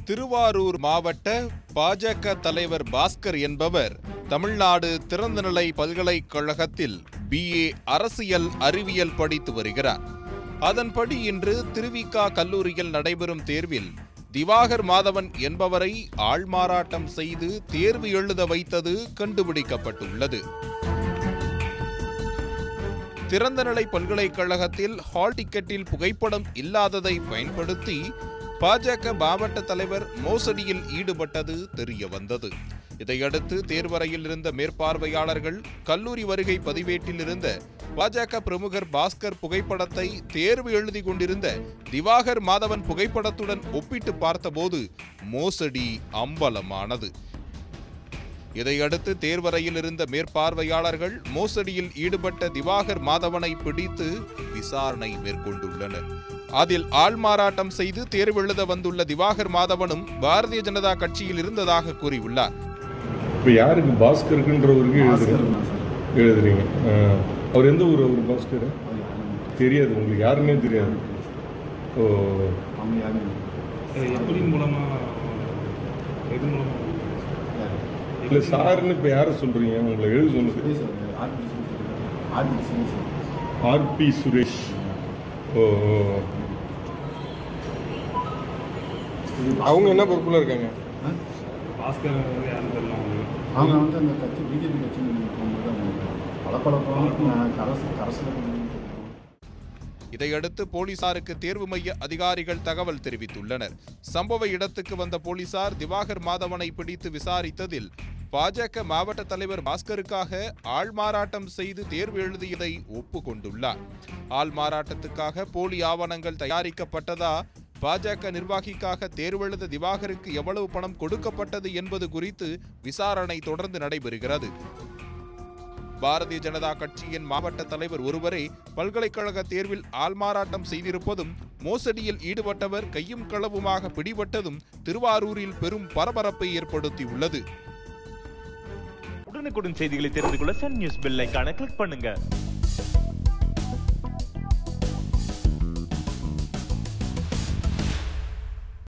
திருவாரூர் மாவட்ட பாஜக தலைவர் பாஸ்கர் என்பவர் தமிழ்நாடு திறந்தநிலை பல்கலைக்கழகத்தில் பிஏ அரசியல் அறிவியல் படித்து வருகிறார் அதன்படி இன்று திருவிகா கல்லூரியில் நடைபெறும் தேர்வில் திவாகர் மாதவன் என்பவரை ஆள்மாறாட்டம் செய்து தேர்வு எழுத வைத்தது கண்டுபிடிக்கப்பட்டுள்ளது திறந்தநிலை பல்கலைக்கழகத்தில் ஹால் டிக்கெட்டில் புகைப்படம் இல்லாததை பயன்படுத்தி பாஜக மாவட்ட தலைவர் மோசடியில் ஈடுபட்டது தெரிய வந்தது இதையடுத்து தேர்வறையில் இருந்த மேற்பார்வையாளர்கள் கல்லூரி வருகை பதிவேட்டில் இருந்த பாஜக பிரமுகர் பாஸ்கர் புகைப்படத்தை தேர்வு எழுதி கொண்டிருந்த திவாகர் மாதவன் புகைப்படத்துடன் ஒப்பிட்டு பார்த்தபோது மோசடி அம்பலமானது இதையடுத்து தேர்வறையில் இருந்த மேற்பார்வையாளர்கள் மோசடியில் ஈடுபட்ட திவாகர் மாதவனை பிடித்து விசாரணை மேற்கொண்டுள்ளனர் அதில் ஆள்மாறாட்டம் செய்து தேர்வு எழுத வந்துள்ள திவாகர் மாதவனும் பாரதிய ஜனதா கட்சியில் இருந்ததாக கூறியுள்ளார் இப்போ யாருக்கு பாஸ்கருக்குன்றவருக்கு எழுதுறீங்க எழுதுறீங்க ஆ. அவர் எந்த ஊர் அவர் பாஸ்கர் தெரியாது உங்களுக்கு யாருன்னே தெரியாது ஓ அவங்க யாரும் இல்லை. அது எப்படி மூலமா எது மூலமா இல்லை சாருன்னு இப்போ யாரை சொல்கிறீங்க உங்களை எழுத சொன்னது சுரேஷ் அவர் RP Suresh RP Suresh RP Suresh ஓ ஓ. அவங்க என்ன பொறுப்பில் இருக்காங்க ஆ? பாஸ்கர் வந்து யாரும் தெரியல அவங்களுக்கு அவங்க வந்து அந்த கட்சி பிஜேபி கட்சி போகும்போது அவங்க பலப்பழக்கம் கரசு கரசில் தெரியும் இதையடுத்து போலீசாருக்கு தேர்வு மைய அதிகாரிகள் தகவல் தெரிவித்துள்ளனர் சம்பவ இடத்துக்கு வந்த போலீசார் திவாகர் மாதவனை பிடித்து விசாரித்ததில் பாஜக மாவட்ட தலைவர் பாஸ்கருக்காக ஆள்மாறாட்டம் செய்து தேர்வு எழுதியதை ஒப்புக்கொண்டுள்ளார் ஆள்மாறாட்டத்துக்காக போலி ஆவணங்கள் தயாரிக்கப்பட்டதா பாஜக நிர்வாகிக்காக தேர்வெழுத திவாகருக்கு எவ்வளவு பணம் கொடுக்கப்பட்டது என்பது குறித்து விசாரணை தொடர்ந்து நடைபெறுகிறது பாரதிய ஜனதா கட்சியின் மாவட்ட தலைவர் ஒருவரே பல்கலைக்கழக தேர்வில் ஆள்மாறாட்டம் செய்திருப்பதும் மோசடியில் ஈடுபட்டவர் கையும் களவுமாக பிடிபட்டதும் திருவாரூரில் பெரும் பரபரப்பை ஏற்படுத்தியுள்ளது உடனுக்குடன் செய்திகளை தெரிந்து கொள்ள சன் நியூஸ் பெல் ஐகானை கிளிக் பண்ணுங்க